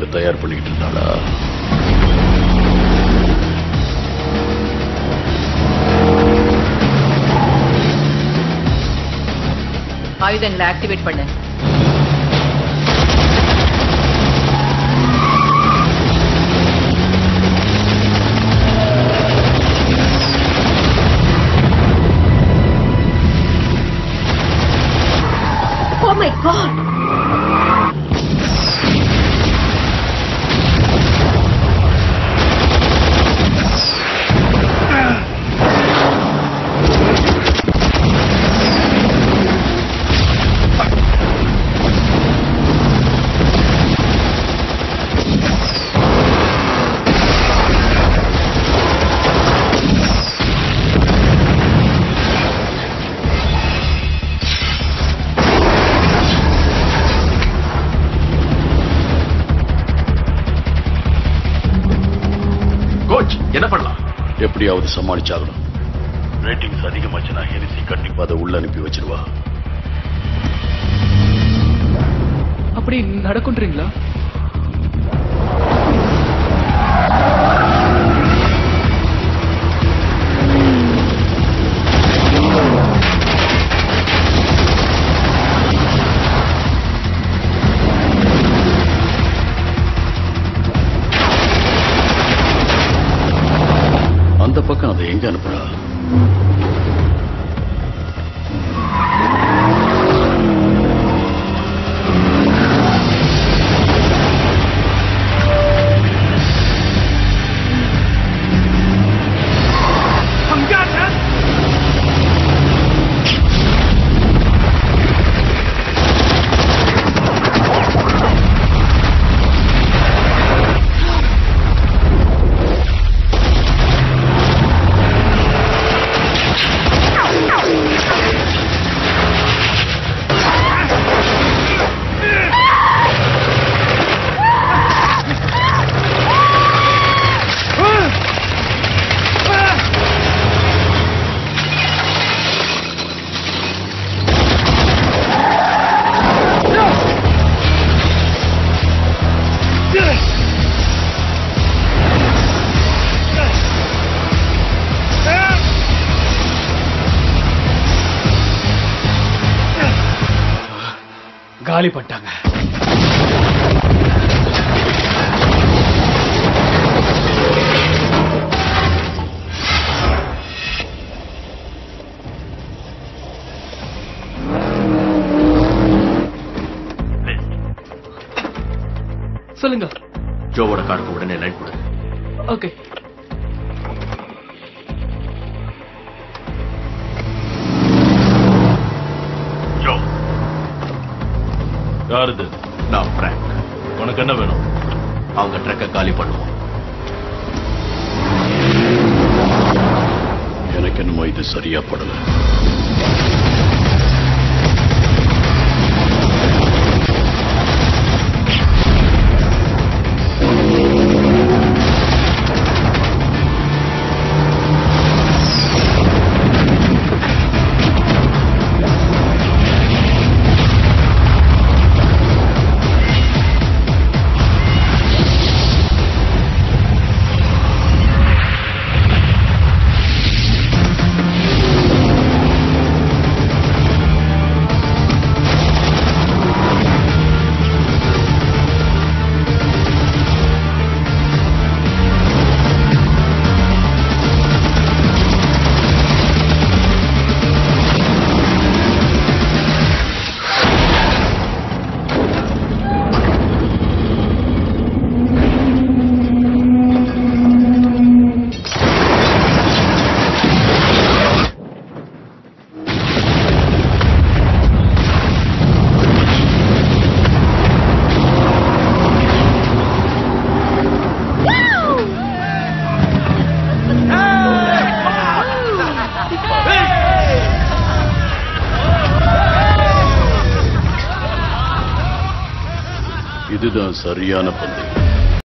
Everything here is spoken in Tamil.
அங்க தயார் பண்ணிட்டு இருந்தாளா ஆயுதங்களை ஆக்டிவேட் பண்ணு Oh my god! கோச் என்ன பண்ணலாம் எப்படியாவது சமாளிச்சாகணும் ரேட்டிங்ஸ் அதிகமாச்சுன்னா ஹெரிசி கண்டிப்பா அதை உள்ள அனுப்பி வச்சிருவா அப்படி நடக்குன்றீங்களா அந்த பக்கம் அதை எங்க அனுப்புறா காலி பண்ணிட்டாங்க சொல்லுங்க ஜோவோட காருக்கு உடனே லைட் கொடு ஓகே ஜோ யாருது நான் பிராங்க் உனக்கு என்ன வேணும் அவங்க ட்ரக்க காலி பண்ணுவோம் எனக்கு என்னமோ இது சரியா படல இதுதான் சரியான பந்தயம்